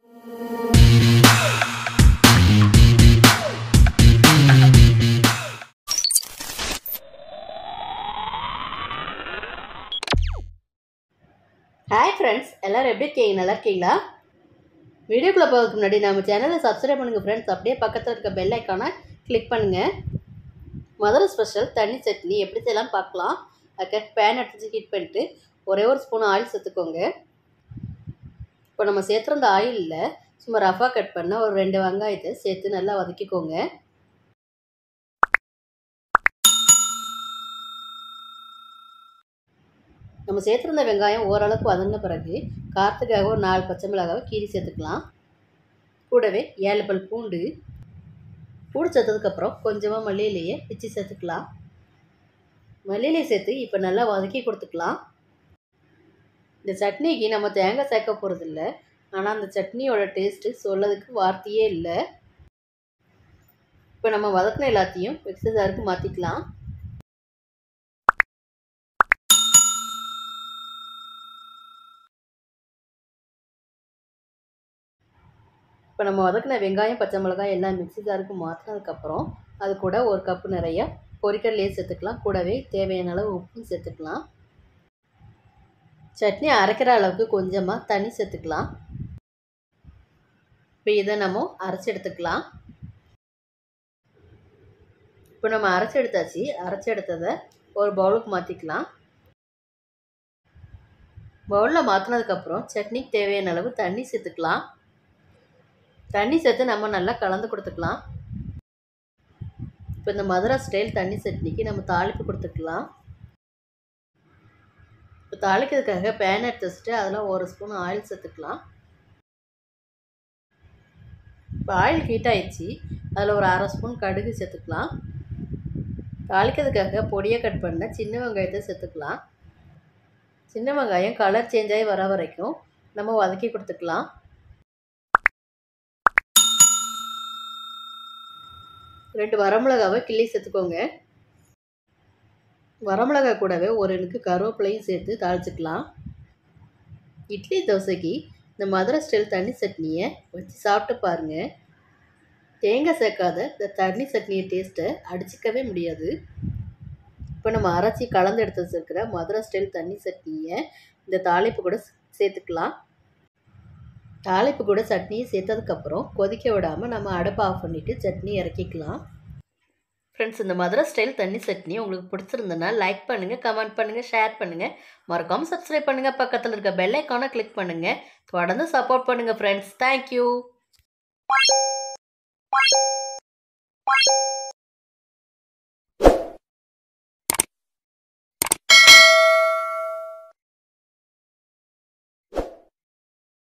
hi friends எல்லோரும் எப்படி இருக்கீங்க நல்லா இருக்கீங்களா வீடியோக்குள்ளே போகிறதுக்கு முன்னாடி நம்ம சேனலை சப்ஸ்கிரைப் பண்ணுங்கள் ஃப்ரெண்ட்ஸ் அப்படியே பக்கத்தில் இருக்க பெல் ஐக்கானை கிளிக் பண்ணுங்கள் மதுரை ஸ்பெஷல் தண்ணி சட்னி எப்படி செய்யலாம் பார்க்கலாம் அதுக்கு பேன் எடுத்து ஹீட் பண்ணிட்டு ஒரே ஒரு ஸ்பூன் ஆயில் சேர்த்துக்கோங்க இப்போ நம்ம சேர்த்துருந்த ஆயிலில் சும்மா ரஃபாக கட் பண்ண ஒரு ரெண்டு வெங்காயத்தை சேர்த்து நல்லா வதக்கிக்கோங்க நம்ம சேர்த்துருந்த வெங்காயம் ஓரளவுக்கு வதங்கின பிறகு காரத்துக்காக ஒரு நாலு பச்சை மிளகாவை கீரி சேர்த்துக்கலாம் கூடவே ஏழு பல் பூண்டு பூண்டு சேர்த்ததுக்கப்புறம் கொஞ்சமாக மல்லியிலையே பிச்சு சேர்த்துக்கலாம் மல்லியிலையை சேர்த்து இப்போ நல்லா வதக்கி கொடுத்துக்கலாம் இந்த சட்னிக்கு நம்ம தேங்காய் சேர்க்க போகிறதில்ல ஆனால் அந்த சட்னியோட டேஸ்ட்டு சொல்லதுக்கு வார்த்தையே இல்லை இப்போ நம்ம வதக்கின எல்லாத்தையும் மிக்ஸி ஜாருக்கு மாற்றிக்கலாம் இப்போ நம்ம வதக்கின வெங்காயம் பச்சை மிளகாய் எல்லாம் மிக்ஸி ஜாருக்கு மாற்றினதுக்கப்புறம் அது கூட ஒரு கப்பு நிறைய பொரிக்கடலையே சேர்த்துக்கலாம் கூடவே தேவையான அளவு உப்பும் சேர்த்துக்கலாம் சட்னி அரைக்கிற அளவுக்கு கொஞ்சமாக தண்ணி சேர்த்துக்கலாம் இப்போ இதை நம்ம அரைச்சி எடுத்துக்கலாம் இப்போ நம்ம அரைச்சி எடுத்தாச்சு அரைச்சி எடுத்ததை ஒரு பவுலுக்கு மாற்றிக்கலாம் பவுலில் மாற்றினதுக்கப்புறம் சட்னிக்கு தேவையான அளவு தண்ணி சேர்த்துக்கலாம் தண்ணி சேர்த்து நம்ம நல்லா கலந்து கொடுத்துக்கலாம் இப்போ இந்த மதுரை ஸ்டைல் தண்ணி சட்னிக்கு நம்ம தாளிப்பு கொடுத்துக்கலாம் இப்போ தாளிக்கிறதுக்காக பேன் எடுத்து வச்சுட்டு அதில் ஒரு ஸ்பூன் ஆயில் சேர்த்துக்கலாம் இப்போ ஆயில் ஹீட் ஆயிடுச்சு அதில் ஒரு அரை ஸ்பூன் கடுகு சேர்த்துக்கலாம் தாளிக்கிறதுக்காக பொடியை கட் பண்ண சின்ன வெங்காயத்தை சேர்த்துக்கலாம் சின்ன வெங்காயம் கலர் சேஞ்ச் ஆகி வர வரைக்கும் நம்ம வதக்கி கொடுத்துக்கலாம் ரெண்டு வரமிளகாவை கிள்ளி சேர்த்துக்கோங்க வரமிளகா கூடவே ஒரு எனக்கு கருவேப்பிலையும் சேர்த்து தாளிச்சிக்கலாம் இட்லி தோசைக்கு இந்த மதுரை ஸ்டைல் தண்ணி சட்னியை வச்சு சாப்பிட்டு பாருங்கள் தேங்காய் சேர்க்காத இந்த தண்ணி சட்னியை டேஸ்ட்டை அடிச்சிக்கவே முடியாது இப்போ நம்ம அரைச்சி கலந்து எடுத்து வச்சுருக்கிற மதுரை ஸ்டைல் தண்ணி சட்னியை இந்த தாளிப்பு கூட சேர்த்துக்கலாம் தாளிப்பு கூட சட்னியை சேர்த்ததுக்கப்புறம் கொதிக்க விடாமல் நம்ம அடுப்பை ஆஃப் பண்ணிவிட்டு சட்னி இறக்கிக்கலாம் ஃப்ரெண்ட்ஸ் இந்த மதுரை ஸ்டைல் தண்ணி சட்னி உங்களுக்கு பிடிச்சிருந்தனா லைக் பண்ணுங்கள் கமெண்ட் பண்ணுங்கள் ஷேர் பண்ணுங்கள் மறக்காமல் சப்ஸ்கிரைப் பண்ணுங்கள் பக்கத்தில் இருக்க பெல் ஐக்கானை கிளிக் பண்ணுங்கள் தொடர்ந்து சப்போர்ட் பண்ணுங்கள் ஃப்ரெண்ட்ஸ் தேங்க்யூ